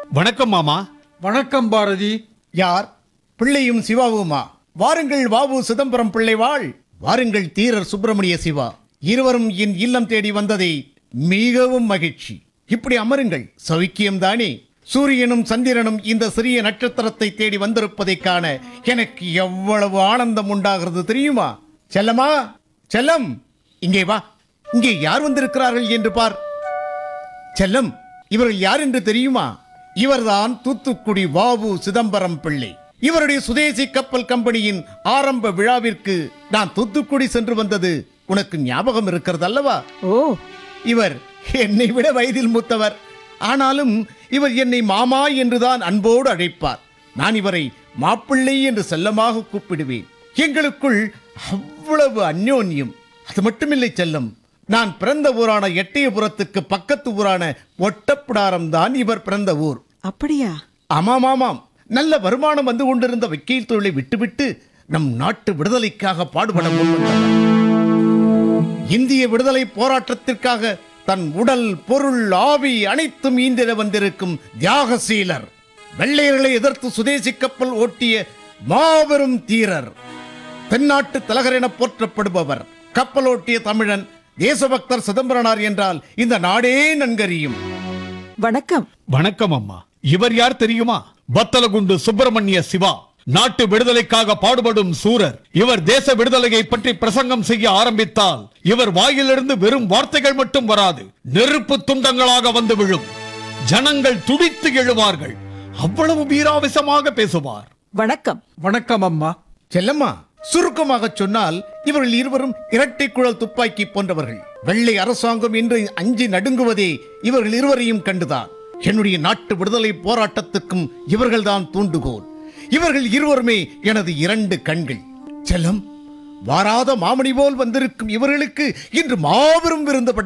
வணக்கம் மாமா வணக்கம் பாரதி யார் பிள்ளையும் சிவாவுமா வாருங்கள் வாவு சிதம்பரம் பிள்ளை வாழ் வாருங்கள் தீரர் சுப்பிரமணிய சிவா இருவரும் என் இல்லம் தேடி வந்ததை மிகவும் மகிழ்ச்சி இப்படி அமருங்கள் சௌக்கியம் தானே சூரியனும் சந்திரனும் இந்த சிறிய நட்சத்திரத்தை தேடி வந்திருப்பதைக் காண எனக்கு எவ்வளவு ஆனந்தம் உண்டாகிறது தெரியுமா செல்லமா செல்லம் இங்கே வா இங்கே யார் வந்திருக்கிறார்கள் என்று பார் செல்லம் இவர்கள் யார் என்று தெரியுமா இவர்தான் தூத்துக்குடி வாவு சிதம்பரம் பிள்ளை இவருடைய சுதேசி கப்பல் கம்பெனியின் ஆரம்ப விழாவிற்கு நான் தூத்துக்குடி சென்று வந்தது உனக்கு ஞாபகம் இருக்கிறது அல்லவா ஓ இவர் என்னை விட வயதில் மூத்தவர் ஆனாலும் இவர் என்னை மாமா என்றுதான் அன்போடு அழைப்பார் நான் இவரை மாப்பிள்ளை என்று செல்லமாக கூப்பிடுவேன் எங்களுக்குள் அவ்வளவு அந்யோன்யம் அது மட்டுமில்லை செல்லம் நான் பிறந்த ஊரான எட்டயபுரத்துக்கு பக்கத்து ஊரான ஒட்டப்பிடாரம் தான் இவர் பிறந்த ஊர் அப்படியா ஆமாம் ஆமாம் நல்ல வருமானம் வந்து கொண்டிருந்த வக்கீல் தொழிலை விட்டுவிட்டு நம் நாட்டு விடுதலைக்காக பாடுபட முன்வந்தவர் இந்திய விடுதலை போராட்டத்திற்காக தன் உடல் பொருள் ஆவி அனைத்தும் ஈந்திட வந்திருக்கும் தியாகசீலர் வெள்ளையர்களை எதிர்த்து சுதேசி கப்பல் ஓட்டிய மாபெரும் தீரர் தென்னாட்டு தலகர் என போற்றப்படுபவர் கப்பலோட்டிய தமிழன் தேசபக்தர் சிதம்பரனார் என்றால் இந்த நாடே நன்கறியும் வணக்கம் வணக்கம் அம்மா இவர் யார் தெரியுமா பத்தலகுண்டு சுப்பிரமணிய சிவா நாட்டு விடுதலைக்காக பாடுபடும் சூரர் இவர் தேச விடுதலையை பற்றி பிரசங்கம் செய்ய ஆரம்பித்தால் இவர் வாயிலிருந்து வெறும் வார்த்தைகள் மட்டும் வராது நெருப்பு துண்டங்களாக வந்து விழும் ஜனங்கள் துடித்து எழுவார்கள் அவ்வளவு வீராவேசமாக பேசுவார் வணக்கம் வணக்கம் அம்மா செல்லம்மா சுருக்கமாக சொன்னால் இவர்கள் இருவரும் இரட்டை குழல் துப்பாக்கி போன்றவர்கள் வெள்ளை அரசாங்கம் என்று அஞ்சி நடுங்குவதே இவர்கள் இருவரையும் கண்டுதான் என்னுடைய நாட்டு விடுதலை போராட்டத்துக்கும் இவர்கள்தான் தூண்டுகோல் இவர்கள் இருவருமே எனது இரண்டு கண்கள் செல்லம் வாராத மாமணி போல் வந்திருக்கும் இவர்களுக்கு இன்று மாபெரும் விருந்து படை